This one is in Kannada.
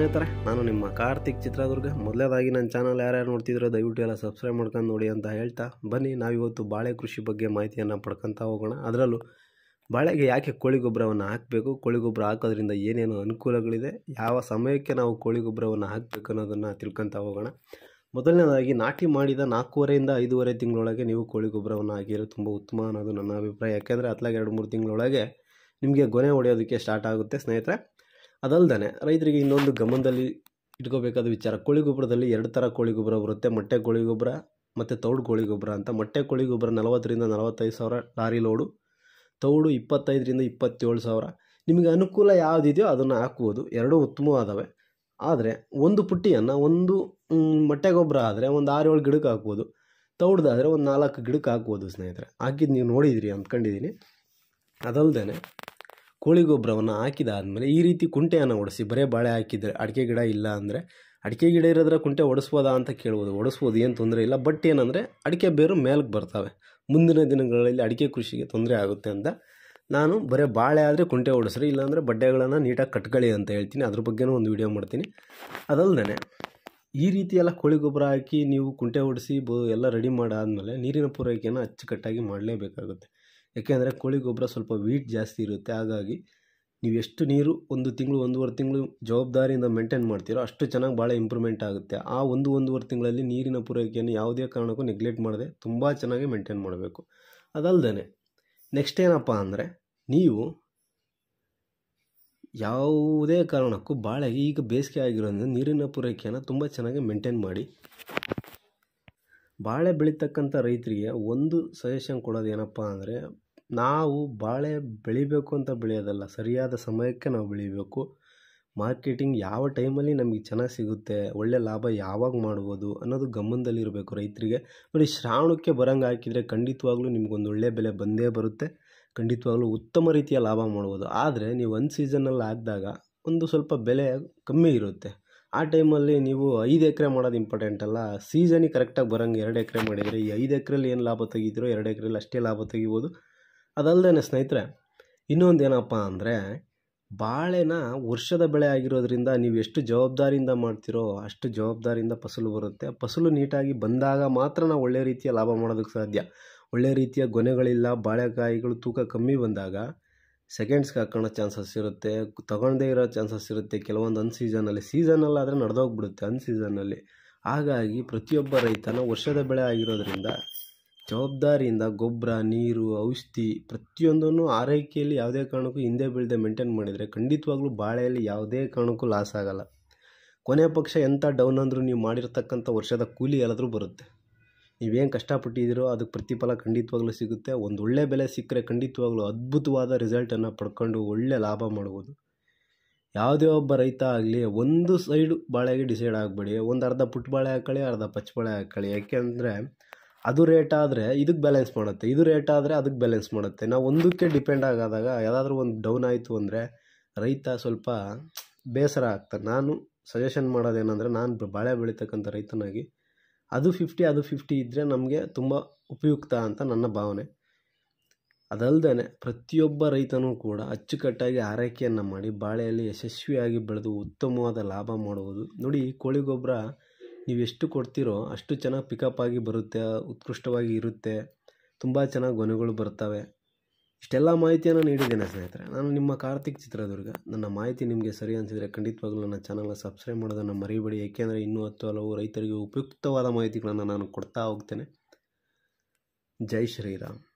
ಸ್ನೇಹಿತರೆ ನಾನು ನಿಮ್ಮ ಕಾರ್ತಿಕ್ ಚಿತ್ರದುರ್ಗ ಮೊದಲೇದಾಗಿ ನನ್ನ ಚಾನಲ್ ಯಾರ್ಯಾರು ನೋಡ್ತಿದ್ರೋ ದಯವಿಟ್ಟು ಎಲ್ಲ ಸಬ್ಸ್ಕ್ರೈಬ್ ಮಾಡ್ಕೊಂಡು ನೋಡಿ ಅಂತ ಹೇಳ್ತಾ ಬನ್ನಿ ನಾವಿವತ್ತು ಬಾಳೆ ಕೃಷಿ ಬಗ್ಗೆ ಮಾಹಿತಿಯನ್ನು ಪಡ್ಕೊತಾ ಹೋಗೋಣ ಅದರಲ್ಲೂ ಬಾಳೆಗೆ ಯಾಕೆ ಕೋಳಿ ಗೊಬ್ಬರವನ್ನು ಹಾಕಬೇಕು ಕೋಳಿ ಗೊಬ್ಬರ ಹಾಕೋದ್ರಿಂದ ಏನೇನು ಅನುಕೂಲಗಳಿದೆ ಯಾವ ಸಮಯಕ್ಕೆ ನಾವು ಕೋಳಿ ಗೊಬ್ಬರವನ್ನು ಹಾಕಬೇಕು ಅನ್ನೋದನ್ನು ತಿಳ್ಕೊತಾ ಹೋಗೋಣ ಮೊದಲನೇದಾಗಿ ನಾಟಿ ಮಾಡಿದ ನಾಲ್ಕೂವರೆಯಿಂದ ಐದೂವರೆ ತಿಂಗಳೊಳಗೆ ನೀವು ಕೋಳಿ ಗೊಬ್ಬರವನ್ನು ಹಾಕಿದ್ರೆ ತುಂಬ ಉತ್ತಮ ಅನ್ನೋದು ನನ್ನ ಅಭಿಪ್ರಾಯ ಯಾಕೆಂದರೆ ಹತ್ಲಾಗ ಎರಡು ಮೂರು ತಿಂಗಳೊಳಗೆ ನಿಮಗೆ ಗೊನೆ ಹೊಡೆಯೋದಕ್ಕೆ ಸ್ಟಾರ್ಟ್ ಆಗುತ್ತೆ ಸ್ನೇಹಿತರೆ ಅದಲ್ಲದೆ ರೈತರಿಗೆ ಇನ್ನೊಂದು ಗಮನದಲ್ಲಿ ಇಟ್ಕೋಬೇಕಾದ ವಿಚಾರ ಕೋಳಿ ಗೊಬ್ಬರದಲ್ಲಿ ಎರಡು ಥರ ಕೋಳಿ ಗೊಬ್ಬರ ಬರುತ್ತೆ ಮೊಟ್ಟೆ ಕೋಳಿ ಗೊಬ್ಬರ ಮತ್ತು ತೌಡು ಕೋಳಿ ಗೊಬ್ಬರ ಅಂತ ಮೊಟ್ಟೆ ಕೋಳಿ ಗೊಬ್ಬರ ನಲವತ್ತರಿಂದ ನಲವತ್ತೈದು ಸಾವಿರ ಲಾರಿ ಲೋಡು ತೌಡು ಇಪ್ಪತ್ತೈದರಿಂದ ಇಪ್ಪತ್ತೇಳು ಸಾವಿರ ನಿಮಗೆ ಅನುಕೂಲ ಯಾವುದಿದೆಯೋ ಅದನ್ನು ಹಾಕ್ಬೋದು ಎರಡೂ ಉತ್ತಮವಾದವೆ ಆದರೆ ಒಂದು ಪುಟ್ಟಿಯನ್ನು ಒಂದು ಮ್, ಮೊಟ್ಟೆ ಗೊಬ್ಬರ ಆದರೆ ಒಂದು ಆರು ಏಳು ಗಿಡಕ್ಕೆ ಹಾಕ್ಬೋದು ತೌಡ್ದಾದರೆ ಒಂದು ನಾಲ್ಕು ಗಿಡಕ್ಕೆ ಹಾಕ್ಬೋದು ಸ್ನೇಹಿತರೆ ಹಾಕಿದ್ದು ನೀವು ನೋಡಿದಿರಿ ಅಂದ್ಕೊಂಡಿದ್ದೀನಿ ಅದಲ್ಲದೆ ಕೋಳಿ ಗೊಬ್ಬರವನ್ನು ಹಾಕಿದಾದ್ಮೇಲೆ ಈ ರೀತಿ ಕುಂಟೆಯನ್ನು ಒಡಿಸಿ ಬರೇ ಬಾಳೆ ಹಾಕಿದರೆ ಅಡಿಕೆ ಗಿಡ ಇಲ್ಲ ಅಂದರೆ ಅಡಿಕೆ ಗಿಡ ಇರೋದ್ರೆ ಕುಂಟೆ ಒಡಿಸ್ಬೋದಾ ಅಂತ ಕೇಳ್ಬೋದು ಒಡಿಸ್ಬೋದು ಏನು ತೊಂದರೆ ಇಲ್ಲ ಬಟ್ ಏನಂದರೆ ಅಡಿಕೆ ಬೇರು ಮೇಲಕ್ಕೆ ಬರ್ತವೆ ಮುಂದಿನ ದಿನಗಳಲ್ಲಿ ಅಡಿಕೆ ಕೃಷಿಗೆ ತೊಂದರೆ ಆಗುತ್ತೆ ಅಂತ ನಾನು ಬರೀ ಬಾಳೆ ಆದರೆ ಕುಂಟೆ ಓಡಿಸ್ರಿ ಇಲ್ಲಾಂದರೆ ಬಡ್ಡೆಗಳನ್ನು ನೀಟಾಗಿ ಕಟ್ಕೊಳ್ಳಿ ಅಂತ ಹೇಳ್ತೀನಿ ಅದ್ರ ಬಗ್ಗೆನೂ ಒಂದು ವಿಡಿಯೋ ಮಾಡ್ತೀನಿ ಅದಲ್ಲದೆ ಈ ರೀತಿ ಎಲ್ಲ ಕೋಳಿ ಗೊಬ್ಬರ ಹಾಕಿ ನೀವು ಕುಂಟೆ ಹೊಡಿಸಿ ಬ ಎಲ್ಲ ರೆಡಿ ಮಾಡಾದಮೇಲೆ ನೀರಿನ ಪೂರೈಕೆಯನ್ನು ಅಚ್ಚುಕಟ್ಟಾಗಿ ಮಾಡಲೇಬೇಕಾಗುತ್ತೆ ಯಾಕೆಂದರೆ ಕೋಳಿ ಗೊಬ್ಬರ ಸ್ವಲ್ಪ ವೀಟ್ ಜಾಸ್ತಿ ಇರುತ್ತೆ ಹಾಗಾಗಿ ನೀವು ಎಷ್ಟು ನೀರು ಒಂದು ತಿಂಗಳು ಒಂದೂವರೆ ತಿಂಗಳು ಜವಾಬ್ದಾರಿಯಿಂದ ಮೇಂಟೈನ್ ಮಾಡ್ತೀರೋ ಅಷ್ಟು ಚೆನ್ನಾಗಿ ಭಾಳ ಇಂಪ್ರೂವ್ಮೆಂಟ್ ಆಗುತ್ತೆ ಆ ಒಂದು ಒಂದೂವರೆ ತಿಂಗಳಲ್ಲಿ ನೀರಿನ ಪೂರೈಕೆಯನ್ನು ಯಾವುದೇ ಕಾರಣಕ್ಕೂ ನೆಗ್ಲೆಕ್ಟ್ ಮಾಡದೆ ತುಂಬ ಚೆನ್ನಾಗಿ ಮೇಂಟೈನ್ ಮಾಡಬೇಕು ಅದಲ್ಲದೆ ನೆಕ್ಸ್ಟ್ ಏನಪ್ಪ ಅಂದರೆ ನೀವು ಯಾವುದೇ ಕಾರಣಕ್ಕೂ ಬಾಳೆಗೆ ಈಗ ಬೇಸಿಗೆ ಆಗಿರೋದ್ರಿಂದ ನೀರಿನ ಪೂರೈಕೆಯನ್ನು ತುಂಬ ಚೆನ್ನಾಗಿ ಮೇಂಟೈನ್ ಮಾಡಿ ಬಾಳೆ ಬೆಳೀತಕ್ಕಂಥ ರೈತರಿಗೆ ಒಂದು ಸಜೆಷನ್ ಕೊಡೋದು ಏನಪ್ಪ ಅಂದರೆ ನಾವು ಬಾಳೆ ಬೆಳಿಬೇಕು ಅಂತ ಬೆಳೆಯೋದಲ್ಲ ಸರಿಯಾದ ಸಮಯಕ್ಕೆ ನಾವು ಬೆಳಿಬೇಕು ಮಾರ್ಕೆಟಿಂಗ್ ಯಾವ ಟೈಮಲ್ಲಿ ನಮಗೆ ಚೆನ್ನಾಗಿ ಸಿಗುತ್ತೆ ಒಳ್ಳೆ ಲಾಭ ಯಾವಾಗ ಮಾಡ್ಬೋದು ಅನ್ನೋದು ಗಮನದಲ್ಲಿರಬೇಕು ರೈತರಿಗೆ ನೋಡಿ ಶ್ರಾವಣಕ್ಕೆ ಬರಂಗೆ ಹಾಕಿದರೆ ಖಂಡಿತವಾಗ್ಲೂ ನಿಮ್ಗೊಂದು ಒಳ್ಳೆ ಬೆಲೆ ಬಂದೇ ಬರುತ್ತೆ ಖಂಡಿತವಾಗ್ಲೂ ಉತ್ತಮ ರೀತಿಯ ಲಾಭ ಮಾಡ್ಬೋದು ಆದರೆ ನೀವು ಒಂದು ಸೀಸನಲ್ಲಿ ಹಾಕಿದಾಗ ಒಂದು ಸ್ವಲ್ಪ ಬೆಲೆ ಕಮ್ಮಿ ಇರುತ್ತೆ ಆ ಟೈಮಲ್ಲಿ ನೀವು ಐದು ಎಕರೆ ಮಾಡೋದು ಇಂಪಾರ್ಟೆಂಟ್ ಅಲ್ಲ ಸೀಸನಿಗೆ ಕರೆಕ್ಟಾಗಿ ಬರೋಂಗೆ ಎರಡು ಎಕರೆ ಮಾಡಿದರೆ ಈ ಐದು ಎಕರೆಲಿ ಏನು ಲಾಭ ತೆಗಿತೀರೋ ಎರಡು ಎಕರೆಲಿ ಅಷ್ಟೇ ಲಾಭ ತೆಗಿಬೋದು ಅದಲ್ಲದೆ ಸ್ನೇಹಿತರೆ ಇನ್ನೊಂದು ಏನಪ್ಪ ಅಂದರೆ ಬಾಳೆನ ವರ್ಷದ ಬೆಳೆ ಆಗಿರೋದ್ರಿಂದ ನೀವು ಎಷ್ಟು ಜವಾಬ್ದಾರಿಯಿಂದ ಮಾಡ್ತೀರೋ ಅಷ್ಟು ಜವಾಬ್ದಾರಿಯಿಂದ ಫಸಲು ಬರುತ್ತೆ ಫಸಲು ನೀಟಾಗಿ ಬಂದಾಗ ಮಾತ್ರ ನಾವು ಒಳ್ಳೆ ರೀತಿಯ ಲಾಭ ಮಾಡೋದಕ್ಕೆ ಸಾಧ್ಯ ಒಳ್ಳೆ ರೀತಿಯ ಗೊನೆಗಳಿಲ್ಲ ಬಾಳೆಕಾಯಿಗಳು ತೂಕ ಕಮ್ಮಿ ಬಂದಾಗ ಸೆಕೆಂಡ್ಸ್ಗೆ ಹಾಕೋಣ ಚಾನ್ಸಸ್ ಇರುತ್ತೆ ತಗೊಳ್ಳದೇ ಇರೋ ಚಾನ್ಸಸ್ ಇರುತ್ತೆ ಕೆಲವೊಂದು ಅನ್ ಸೀಸನಲ್ಲಿ ಸೀಸನಲ್ಲಿ ಆದರೆ ನಡೆದೋಗ್ಬಿಡುತ್ತೆ ಅನ್ ಸೀಸನಲ್ಲಿ ಹಾಗಾಗಿ ಪ್ರತಿಯೊಬ್ಬ ರೈತನ ವರ್ಷದ ಬೆಳೆ ಆಗಿರೋದ್ರಿಂದ ಜವಾಬ್ದಾರಿಯಿಂದ ಗೊಬ್ಬರ ನೀರು ಔಷಧಿ ಪ್ರತಿಯೊಂದನ್ನು ಆರೈಕೆಯಲ್ಲಿ ಯಾವುದೇ ಕಾರಣಕ್ಕೂ ಹಿಂದೆ ಬೀಳದೆ ಮೇಂಟೈನ್ ಮಾಡಿದರೆ ಖಂಡಿತವಾಗ್ಲೂ ಬಾಳೆಯಲ್ಲಿ ಯಾವುದೇ ಕಾರಣಕ್ಕೂ ಲಾಸ್ ಆಗಲ್ಲ ಕೊನೆ ಪಕ್ಷ ಎಂಥ ಡೌನ್ ಅಂದರೂ ನೀವು ಮಾಡಿರ್ತಕ್ಕಂಥ ವರ್ಷದ ಕೂಲಿ ಎಲ್ಲಾದರೂ ಬರುತ್ತೆ ನೀವೇನು ಕಷ್ಟಪಟ್ಟಿದ್ದೀರೋ ಅದಕ್ಕೆ ಪ್ರತಿಫಲ ಖಂಡಿತವಾಗ್ಲೂ ಸಿಗುತ್ತೆ ಒಂದು ಒಳ್ಳೆ ಬೆಲೆ ಸಿಕ್ಕರೆ ಖಂಡಿತವಾಗ್ಲೂ ಅದ್ಭುತವಾದ ರಿಸಲ್ಟನ್ನು ಪಡ್ಕೊಂಡು ಒಳ್ಳೆ ಲಾಭ ಮಾಡ್ಬೋದು ಯಾವುದೇ ಒಬ್ಬ ರೈತ ಆಗಲಿ ಒಂದು ಸೈಡು ಬಾಳೆಗೆ ಡಿಸೈಡ್ ಆಗಬೇಡಿ ಒಂದು ಅರ್ಧ ಪುಟ್ಟ ಬಾಳೆ ಹಾಕೊಳ್ಳಿ ಅರ್ಧ ಪಚ್ಚ ಬಾಳೆ ಹಾಕೊಳ್ಳಿ ಯಾಕೆಂದರೆ ಅದು ರೇಟ್ ಆದರೆ ಇದಕ್ಕೆ ಬ್ಯಾಲೆನ್ಸ್ ಮಾಡುತ್ತೆ ಇದು ರೇಟ್ ಆದರೆ ಅದಕ್ಕೆ ಬ್ಯಾಲೆನ್ಸ್ ಮಾಡುತ್ತೆ ನಾವು ಒಂದಕ್ಕೆ ಡಿಪೆಂಡ್ ಆಗಾದಾಗ ಯಾವುದಾದ್ರೂ ಒಂದು ಡೌನ್ ಆಯಿತು ಅಂದರೆ ರೈತ ಸ್ವಲ್ಪ ಬೇಸರ ಆಗ್ತಾನೆ ನಾನು ಸಜೆಷನ್ ಮಾಡೋದೇನೆಂದರೆ ನಾನು ಬಾಳೆ ಬೆಳೀತಕ್ಕಂಥ ರೈತನಾಗಿ ಅದು ಫಿಫ್ಟಿ ಅದು ಫಿಫ್ಟಿ ಇದ್ದರೆ ನಮಗೆ ತುಂಬ ಉಪಯುಕ್ತ ಅಂತ ನನ್ನ ಭಾವನೆ ಅದಲ್ಲದೆ ಪ್ರತಿಯೊಬ್ಬ ರೈತನೂ ಕೂಡ ಅಚ್ಚುಕಟ್ಟಾಗಿ ಆರೈಕೆಯನ್ನು ಮಾಡಿ ಬಾಳೆಯಲ್ಲಿ ಯಶಸ್ವಿಯಾಗಿ ಬೆಳೆದು ಉತ್ತಮವಾದ ಲಾಭ ಮಾಡುವುದು ನೋಡಿ ಕೋಳಿ ಗೊಬ್ಬರ ನೀವು ಎಷ್ಟು ಕೊಡ್ತೀರೋ ಅಷ್ಟು ಚೆನ್ನಾಗಿ ಪಿಕಪ್ ಆಗಿ ಬರುತ್ತೆ ಉತ್ಕೃಷ್ಟವಾಗಿ ಇರುತ್ತೆ ತುಂಬ ಚೆನ್ನಾಗಿ ಗೊನೆಗಳು ಬರ್ತವೆ ಇಷ್ಟೆಲ್ಲ ಮಾಹಿತಿಯನ್ನು ನೀಡಿದ್ದೇನೆ ಸ್ನೇಹಿತರೆ ನಾನು ನಿಮ್ಮ ಕಾರ್ತಿಕ್ ಚಿತ್ರದುರ್ಗ ನನ್ನ ಮಾಹಿತಿ ನಿಮಗೆ ಸರಿ ಅನಿಸಿದರೆ ಖಂಡಿತವಾಗ್ಲೂ ನನ್ನ ಚಾನಲ್ನ ಸಬ್ಸ್ಕ್ರೈಬ್ ಮಾಡೋದನ್ನು ಮರಿಬೇಡಿ ಏಕೆಂದರೆ ಇನ್ನೂ ಹತ್ತು ಹಲವು ರೈತರಿಗೆ ಉಪಯುಕ್ತವಾದ ಮಾಹಿತಿಗಳನ್ನು ನಾನು ಕೊಡ್ತಾ ಹೋಗ್ತೇನೆ ಜೈ ಶ್ರೀರಾಮ್